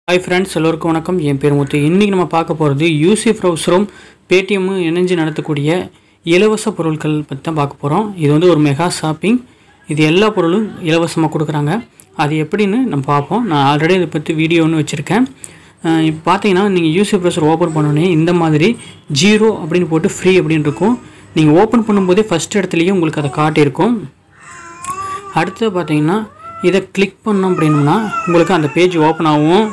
hi friends எல்லோருக்கும் வணக்கம் என் பேர் முத்து இன்றைக்கி நம்ம பார்க்க போகிறது யூசி ப்ரௌசரும் பேடிஎம்மும் இணைஞ்சு நடத்தக்கூடிய இலவச பொருட்கள் பற்றி தான் பார்க்க போகிறோம் இது வந்து ஒரு மெகா ஷாப்பிங் இது எல்லா பொருளும் இலவசமாக கொடுக்குறாங்க அது எப்படின்னு நம்ம பார்ப்போம் நான் ஆல்ரெடி இதை பற்றி வீடியோ ஒன்று வச்சுருக்கேன் இப்போ பார்த்தீங்கன்னா நீங்கள் யூசி ப்ரௌசர் ஓப்பன் பண்ணோன்னே இந்த மாதிரி ஜீரோ அப்படின்னு போட்டு ஃப்ரீ அப்படின்னு இருக்கும் நீங்கள் ஓப்பன் பண்ணும்போதே ஃபஸ்ட் இடத்துலையே உங்களுக்கு அதை காட்டியிருக்கும் அடுத்து பார்த்தீங்கன்னா இதை கிளிக் பண்ணோம் அப்படின்னோம்னா உங்களுக்கு அந்த பேஜ் ஓப்பன் ஆகும்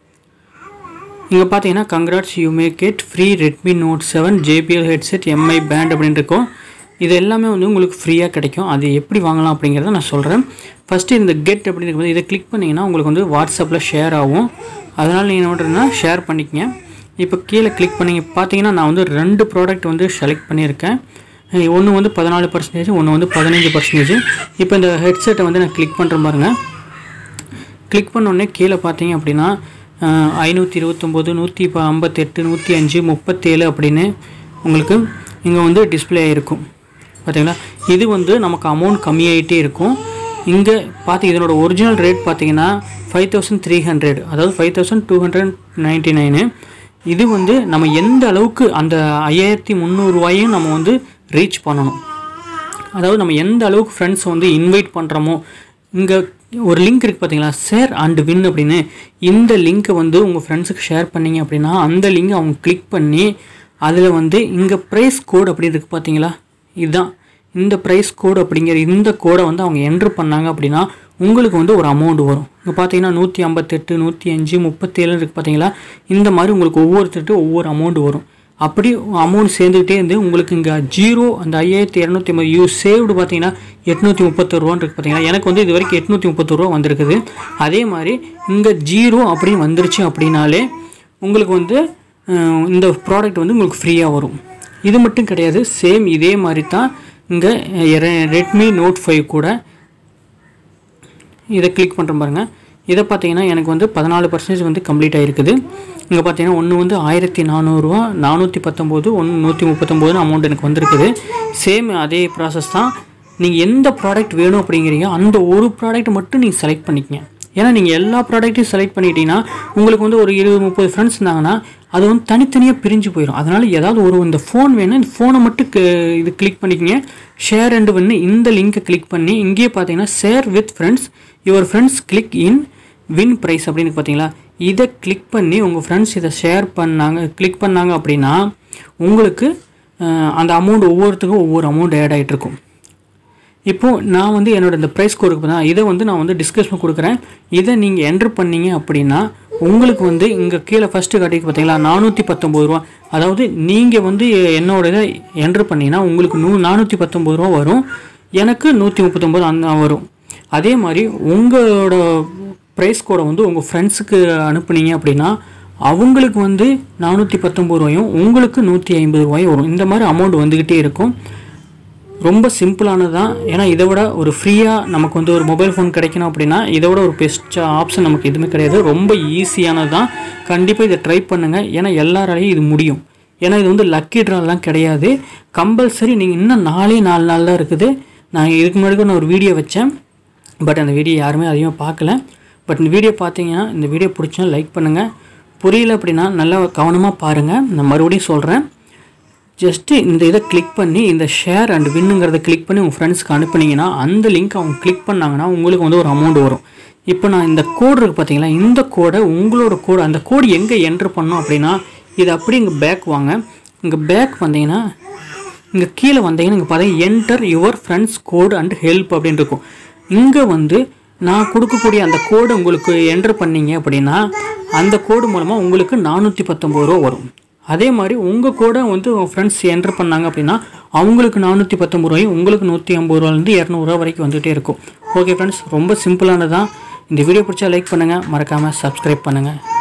இங்கே பார்த்தீங்கன்னா congrats you make it free Redmi note seven JBL headset MI band அப்படின்னு இருக்கும் இது எல்லாமே வந்து உங்களுக்கு ஃப்ரீயாக கிடைக்கும் அது எப்படி வாங்கலாம் அப்படிங்கிறத நான் சொல்கிறேன் ஃபஸ்ட்டு இந்த கெட் அப்படின்னு இருக்கும்போது இதை கிளிக் பண்ணிங்கன்னா உங்களுக்கு வந்து வாட்ஸ்அப்பில் ஷேர் ஆகும் அதனால் நீங்கள் என்ன பண்ணுறதுன்னா ஷேர் பண்ணிக்கங்க இப்போ கீழே கிளிக் பண்ணிங்க பார்த்தீங்கன்னா நான் வந்து ரெண்டு ப்ராடக்ட் வந்து செலக்ட் பண்ணியிருக்கேன் ஒன்று வந்து பதினாலு பர்சன்டேஜ் ஒன்று வந்து பதினஞ்சு பர்சன்டேஜ் இப்போ இந்த ஹெட்செட்டை வந்து நான் கிளிக் பண்ணுற பாருங்க கிளிக் பண்ணோடனே கீழே பார்த்தீங்க அப்படின்னா ஐநூற்றி இருபத்தொம்போது நூற்றி இப்போ ஐம்பத்தெட்டு நூற்றி அஞ்சு முப்பத்தேழு அப்படின்னு உங்களுக்கு இங்கே வந்து டிஸ்பிளே ஆகிருக்கும் பார்த்தீங்களா இது வந்து நமக்கு அமௌண்ட் கம்மியாகிட்டே இருக்கும் இங்கே பார்த்து இதனோட ஒரிஜினல் ரேட் பார்த்தீங்கன்னா ஃபைவ் தௌசண்ட் த்ரீ ஹண்ட்ரட் அதாவது five thousand two hundred ninety nine இது வந்து நம்ம எந்த அளவுக்கு அந்த ஐயாயிரத்தி முந்நூறுரூவாயும் நம்ம வந்து ரீச் பண்ணணும் அதாவது நம்ம எந்த அளவுக்கு ஃப்ரெண்ட்ஸ் வந்து இன்வைட் பண்ணுறோமோ இங்கே ஒரு லிங்க் இருக்குது பார்த்தீங்களா ஷேர் அண்ட் வின் அப்படின்னு இந்த லிங்க்கை வந்து உங்கள் ஃப்ரெண்ட்ஸுக்கு ஷேர் பண்ணீங்க அப்படின்னா அந்த லிங்கை அவங்க கிளிக் பண்ணி அதில் வந்து இங்கே ப்ரைஸ் கோட் அப்படின்னு இருக்குது பார்த்தீங்களா இதுதான் இந்த ப்ரைஸ் கோட் அப்படிங்கிற இந்த கோடை வந்து அவங்க என்ட்ரு பண்ணாங்க அப்படின்னா உங்களுக்கு வந்து ஒரு அமௌண்ட் வரும் இங்கே பார்த்தீங்கன்னா நூற்றி ஐம்பத்தெட்டு நூற்றி அஞ்சு முப்பத்தேழு இருக்குது பார்த்தீங்களா இந்த மாதிரி உங்களுக்கு ஒவ்வொருத்தருக்கும் ஒவ்வொரு அமௌண்ட் வரும் அப்படி அமௌண்ட் சேர்ந்துக்கிட்டே இருந்து உங்களுக்கு இங்கே ஜீரோ அந்த ஐயாயிரத்தி இரநூத்தி ஐம்பது யூ சேவ்டு பார்த்தீங்கன்னா எட்நூற்றி முப்பத்தொரு ரூபான்னு இருக்குது பார்த்தீங்கன்னா எனக்கு வந்து இது வரைக்கும் எட்நூற்றி முப்பத்தொரு ரூபா வந்திருக்குது அதே மாதிரி இங்கே ஜீரோ அப்படின்னு வந்துருச்சு அப்படின்னாலே உங்களுக்கு வந்து அஹ், இந்த ப்ராடக்ட் வந்து உங்களுக்கு ஃப்ரீயாக வரும் இது மட்டும் கிடையாது சேம் இதே மாதிரி தான் இங்கே ரெட்மி நோட் ஃபைவ் கூட இதை கிளிக் பண்ணுறேன் பாருங்கள் இதை பார்த்தீங்கன்னா எனக்கு வந்து பதினாலு பர்சன்டேஜ் வந்து கம்ப்ளீட் ஆகிருக்குது இங்கே பார்த்தீங்கன்னா ஒன்று வந்து ஆயிரத்தி நானூறுரூவா நானூற்றி பத்தொம்போது ஒன்று நூற்றி முப்பத்தொம்போதுன்னு அமௌண்ட் எனக்கு வந்திருக்குது சேம் அதே ப்ராசஸ் தான் நீங்கள் எந்த ப்ராடக்ட் வேணும் அப்படிங்கிறீங்க அந்த ஒரு ப்ராடக்ட் மட்டும் நீங்கள் செலக்ட் பண்ணிக்கங்க ஏன்னா நீங்கள் எல்லா ப்ராடக்ட்டையும் செலக்ட் பண்ணிட்டீங்கன்னா உங்களுக்கு வந்து ஒரு இருபது முப்பது ஃப்ரெண்ட்ஸ் இருந்தாங்கன்னா அது வந்து தனித்தனியாக பிரிஞ்சு போயிடும் அதனால் ஏதாவது ஒரு இந்த ஃபோன் வேணும் இந்த ஃபோனை மட்டும் கு- இது கிளிக் பண்ணிக்கங்க ஷேர் அண்டு வந்து இந்த லிங்கை கிளிக் பண்ணி இங்கேயே பார்த்தீங்கன்னா share with friends your friends click in win prize அப்படின்னு பார்த்தீங்களா இதை கிளிக் பண்ணி உங்கள் ஃப்ரெண்ட்ஸ் இதை ஷேர் பண்ணாங்க கிளிக் பண்ணாங்க அப்படின்னா உங்களுக்கு அஹ், அந்த அமௌண்ட் ஒவ்வொருத்துக்கும் ஒவ்வொரு அமௌண்ட் ஆட் ஆகிட்டு இருக்கும் இப்போது நான் வந்து என்னோட இந்த ப்ரைஸ் கோடுக்கு தான் இதை வந்து நான் வந்து டிஸ்கஷன் கொடுக்குறேன் இதை நீங்கள் என்ட்ரு பண்ணீங்க அப்படின்னா உங்களுக்கு வந்து இங்கே கீழே ஃபஸ்ட்டு காட்டிக்கு பார்த்தீங்களா நானூற்றி பத்தொம்பது ரூபா அதாவது நீங்கள் வந்து என்னோட இதை என்ட்ரு பண்ணீங்கன்னா உங்களுக்கு நூ நானூற்றி பத்தொம்பது ரூபா வரும் எனக்கு நூற்றி முப்பத்தொம்பது அந்த வரும் அதே மாதிரி உங்களோட ப்ரைஸ் கோடை வந்து உங்கள் ஃப்ரெண்ட்ஸுக்கு அனுப்புனீங்க அப்படின்னா அவங்களுக்கு வந்து நானூற்றி பத்தொம்பது ரூபாயும் உங்களுக்கு நூற்றி ஐம்பது ரூபாயும் வரும் இந்த மாதிரி அமௌண்ட் வந்துக்கிட்டே இருக்கும் ரொம்ப சிம்பிளானது தான் ஏன்னா இதை விட ஒரு ஃப்ரீயாக நமக்கு வந்து ஒரு மொபைல் ஃபோன் கிடைக்கணும் அப்படின்னா இதை விட ஒரு பெஸ்ட் ஆப்ஷன் நமக்கு எதுவுமே கிடையாது ரொம்ப ஈஸியானது தான் கண்டிப்பாக இதை ட்ரை பண்ணுங்கள் ஏன்னா எல்லாராலையும் இது முடியும் ஏன்னா இது வந்து லக்கி ட்ராலாம் கிடையாது கம்பல்சரி நீங்கள் இன்னும் நாலே நாலு நாள் தான் இருக்குது நான் இதுக்கு முன்னாடி கூட நான் ஒரு வீடியோ வச்சேன் பட் அந்த வீடியோ யாருமே அதிகமாக பார்க்கல பட் இந்த வீடியோ பார்த்தீங்கன்னா இந்த வீடியோ பிடிச்சா லைக் பண்ணுங்கள் புரியல அப்படின்னா நல்லா கவனமாக பாருங்கள் நான் மறுபடியும் சொல்கிறேன் ஜஸ்ட்டு இந்த இதை கிளிக் பண்ணி இந்த ஷேர் அண்ட் வின்னுங்கிறத கிளிக் பண்ணி உங்கள் ஃப்ரெண்ட்ஸ்க்கு அனுப்புனீங்கன்னா அந்த லிங்க் அவங்க கிளிக் பண்ணாங்கன்னா உங்களுக்கு வந்து ஒரு அமௌண்ட் வரும் இப்போ நான் இந்த கோடு இருக்குது பார்த்தீங்களா இந்த கோடை உங்களோட கோடு அந்த கோடு எங்கே என்ட்ரு பண்ணோம் அப்படின்னா இது அப்படி இங்கே பேக் வாங்க இங்கே பேக் வந்தீங்கன்னா இங்கே கீழே வந்தீங்கன்னா இங்கே பார்த்தீங்கன்னா enter your friends code and help அப்படின்னு இருக்கும் இங்கே வந்து நான் கொடுக்கக்கூடிய அந்த கோடு உங்களுக்கு என்ட்ரு பண்ணீங்க அப்படின்னா அந்த கோடு மூலமாக உங்களுக்கு நானூற்றி பத்தொம்பது ரூபா வரும் அதே மாதிரி உங்கள் கூட வந்து உங்கள் ஃப்ரெண்ட்ஸ் என்ட்ரு பண்ணாங்க அப்படின்னா அவங்களுக்கு நானூற்றி பத்தொம்பது ரூபாயும் உங்களுக்கு நூற்றி ஐம்பது ரூபாலேருந்து இரநூறுவா வரைக்கும் வந்துகிட்டே இருக்கும் ஓகே ஃப்ரெண்ட்ஸ் ரொம்ப சிம்பிளானது தான் இந்த வீடியோ பிடிச்சா லைக் பண்ணுங்கள் மறக்காமல் சப்ஸ்கிரைப் பண்ணுங்கள்